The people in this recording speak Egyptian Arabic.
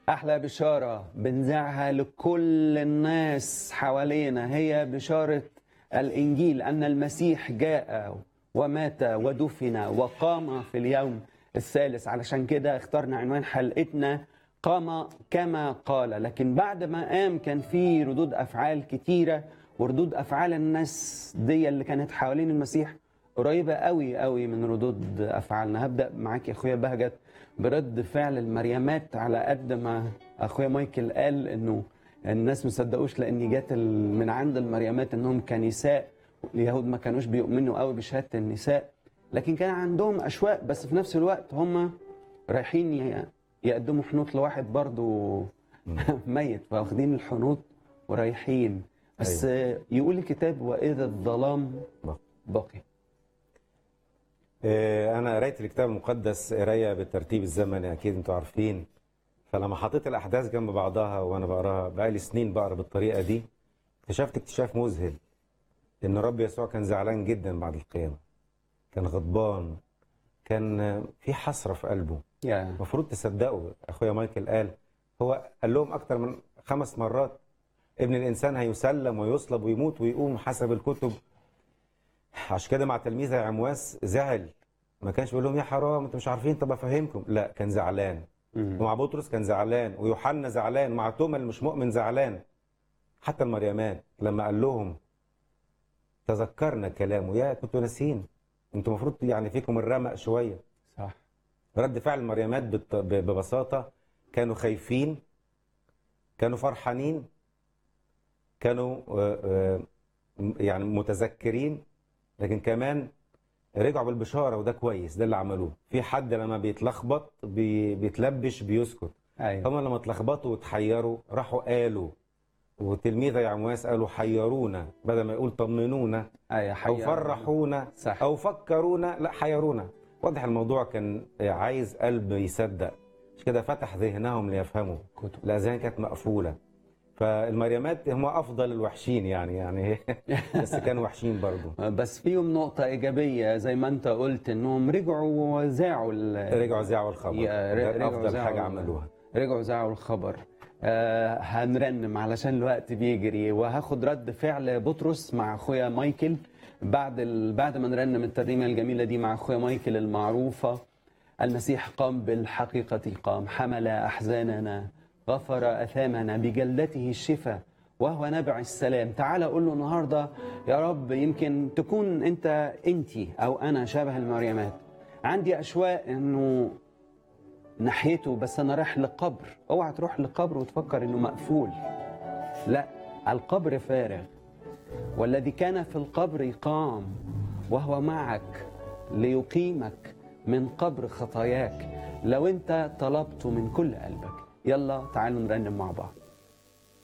أحلى بشارة بنذاعها لكل الناس حوالينا هي بشارة الإنجيل أن المسيح جاء ومات ودفن وقام في اليوم الثالث علشان كده اخترنا عنوان حلقتنا قام كما قال لكن بعد ما قام كان في ردود أفعال كتيرة وردود أفعال الناس دي اللي كانت حوالين المسيح قريبة قوي قوي من ردود أفعالنا هبدأ معاك يا أخويا بهجت برد فعل المريمات على قد ما أخويا مايكل قال إنه الناس مصدقوش لأن جت ال- من عند المريمات إنهم كنساء اليهود ما كانوش بيؤمنوا قوي بشهادة النساء لكن كان عندهم أشواق بس في نفس الوقت هم رايحين ي- يقدموا حنوط لواحد برضو ميت فواخدين الحنوط ورايحين بس يقول الكتاب وإذا الظلام بقى. بقي آه، انا قريت الكتاب المقدس قرايه بالترتيب الزمني اكيد انتوا عارفين فلما حطيت الاحداث جنب بعضها وانا بقراها بقالي سنين بقرا بالطريقه دي اكتشفت اكتشاف مذهل ان الرب يسوع كان زعلان جدا بعد القيامه كان غضبان كان آه، في حسره في قلبه يا المفروض تصدقوا اخويا مايكل قال هو قال لهم اكتر من خمس مرات ابن الانسان هيسلم ويصلب ويموت ويقوم حسب الكتب عشان كده مع تلميذه عمواس زعل ما كانش بيقول لهم يا حرام انتوا مش عارفين طب افهمكم لا كان زعلان مم. ومع بطرس كان زعلان ويوحنا زعلان مع توما اللي مش مؤمن زعلان حتى المريمات لما قال لهم تذكرنا كلامه يا كنتوا ناسيين انتوا المفروض يعني فيكم الرمق شويه صح رد فعل المريمات بت- ب- ببساطة كانوا خايفين كانوا فرحانين كانوا آه، آه، م- يعني متذكرين لكن كمان رجعوا بالبشارة وده كويس ده اللي عملوه في حد لما بيتلخبط بي- بيتلبش بيسكت ايوه هم لما اتلخبطوا وتحيروا راحوا قالوا وتلميذة يا عمواس قالوا حيرونا بدل ما يقول طمنونا ايوه او حقيقة. فرحونا صح. او فكرونا لا حيرونا واضح الموضوع كان عايز قلب يصدق مش كده فتح ذهنهم ليفهموا كتب الاذهان كانت مقفوله فالمريمات هم افضل الوحشين يعني يعني بس كانوا وحشين برضو بس فيهم نقطة إيجابية زي ما أنت قلت إنهم رجعوا وذاعوا ال- رجعوا ذاعوا الخبر يا- ر- ده رجعوا افضل ذاعوا حاجه ال- عملوها رجعوا ذاعوا الخبر آه هنرنم علشان الوقت بيجري وهاخد رد فعل بطرس مع أخويا مايكل بعد ال... بعد ما نرنم الترنيمة الجميلة دي مع أخويا مايكل المعروفة المسيح قام بالحقيقة قام حمل أحزاننا غفر أثامنا بجلدته الشفاء وهو نبع السلام تعال قول له النهاردة يا رب يمكن تكون أنت أنتي أو أنا شبه المريمات عندي أشواق أنه ناحيته بس أنا رايح لقبر اوعى تروح لقبر وتفكر أنه مقفول لا القبر فارغ والذي كان في القبر قام وهو معك ليقيمك من قبر خطاياك لو انت طلبته من كل قلبك يلا تعالوا نرنم مع بعض